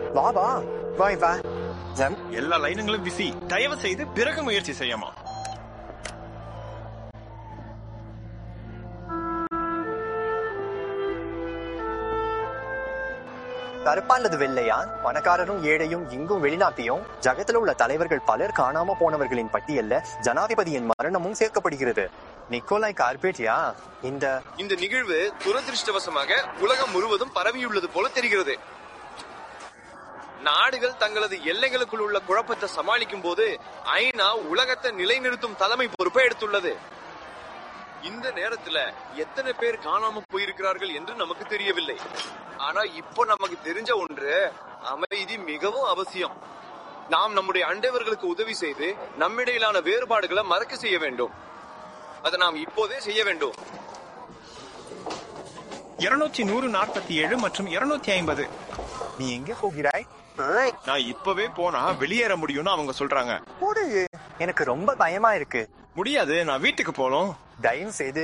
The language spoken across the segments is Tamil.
வா வா வா வா ஜம் எல்லா லைனுங்களும் பிஸி தயவு செய்து பிறகு முயற்சி செய்யமா கருப்பா அல்லது வெள்ளையா பணக்காரரும் ஏழையும் இங்கும் வெளிநாட்டியும் ஜகத்துல உள்ள தலைவர்கள் பலர் காணாம போனவர்களின் பட்டியல்ல ஜனாதிபதியின் மரணமும் சேர்க்கப்படுகிறது நிக்கோலாய் கார்பேட்டியா இந்த இந்த நிகழ்வு துரதிருஷ்டவசமாக உலகம் முழுவதும் பரவியுள்ளது போல தெரிகிறது நாடுகள் தங்களது எல்லைகளுக்குள் உள்ள குழப்பத்தை சமாளிக்கும் போது ஐநா உலகத்தை நிலைநிறுத்தும் தலைமை பொறுப்பை எடுத்துள்ளது இந்த நேரத்துல எத்தனை பேர் காணாம போயிருக்கிறார்கள் என்று நமக்கு தெரியவில்லை ஆனா இப்போ நமக்கு தெரிஞ்ச ஒன்று அமைதி மிகவும் அவசியம் நாம் நம்முடைய அண்டைவர்களுக்கு உதவி செய்து நம்மிடையிலான வேறுபாடுகளை மறக்க செய்ய வேண்டும் அதை நாம் இப்போதே செய்ய வேண்டும் இருநூற்றி நூறு நாற்பத்தி ஏழு மற்றும் இருநூத்தி ஐம்பது நீ எங்க போகிறாய் நான் இப்பவே போனா வெளியேற முடியும்னு அவங்க சொல்றாங்க போடு எனக்கு ரொம்ப பயமா இருக்கு முடியாது நான் வீட்டுக்கு போகணும் தயவு செய்து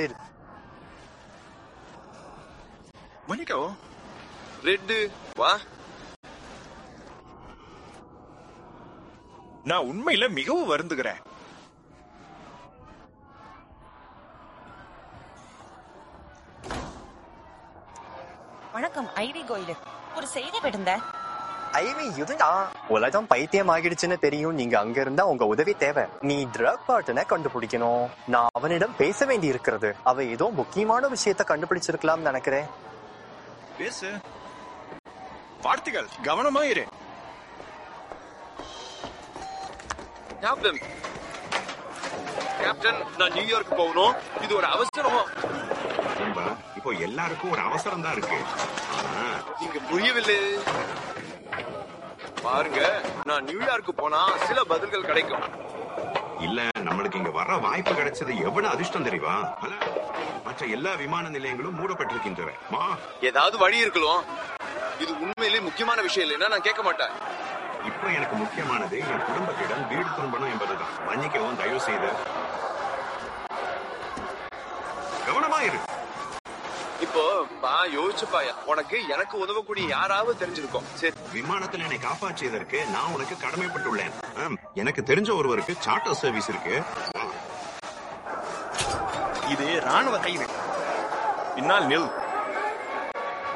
மணிக்கோ ரெட்டு வா நான் உண்மையில மிகவும் வருந்துகிறேன் வணக்கம் ஐடி கோயிலு ஒரு செய்தி விடுந்த ஐவி இதுதான் உலகம் பைத்தியம் ஆகிடுச்சுன்னு தெரியும் நீங்க அங்க இருந்தா உங்க உதவி தேவை நீ ட்ரக் பார்ட்டனை கண்டுபிடிக்கணும் நான் அவனிடம் பேச வேண்டி இருக்கிறது அவ ஏதோ முக்கியமான விஷயத்த கண்டுபிடிச்சிருக்கலாம்னு நினைக்கிறேன் பேசு வார்த்தைகள் கவனமா இரு கேப்டன் கேப்டன் நான் நியூயார்க் போகணும் இது ஒரு அவசரம் நண்பா, இப்போ எல்லாருக்கும் ஒரு அவசரம் தான் இருக்கு ஆனா, நீங்க புரியவில்லை பாருங்க நான் நியூயார்க் போனா சில பதில்கள் கிடைக்கும் இல்ல நம்மளுக்கு இங்க வர வாய்ப்பு கிடைச்சது எவ்வளவு அதிர்ஷ்டம் தெரியுமா அல்ல, மற்ற எல்லா விமான நிலையங்களும் மூடப்பட்டிருக்கின்றன மா ஏதாவது வழி இருக்கலாம் இது உண்மையிலே முக்கியமான விஷயம் இல்லைன்னா நான் கேட்க மாட்டேன் இப்போ எனக்கு முக்கியமானது என் குடும்பத்திடம் வீடு திரும்பணும் என்பதுதான் மன்னிக்கவும் தயவு செய்து கவனமா இரு இப்போ பா யோசிச்சு பாயா உனக்கு எனக்கு உதவக்கூடிய யாராவது தெரிஞ்சிருக்கும் சரி விமானத்தில் என்னை காப்பாற்றியதற்கு நான் உனக்கு கடமைப்பட்டுள்ளேன் ஆம், எனக்கு தெரிஞ்ச ஒருவருக்கு சார்ட்டர் சர்வீஸ் இருக்கு இது ராணுவ கைது பின்னால் நில்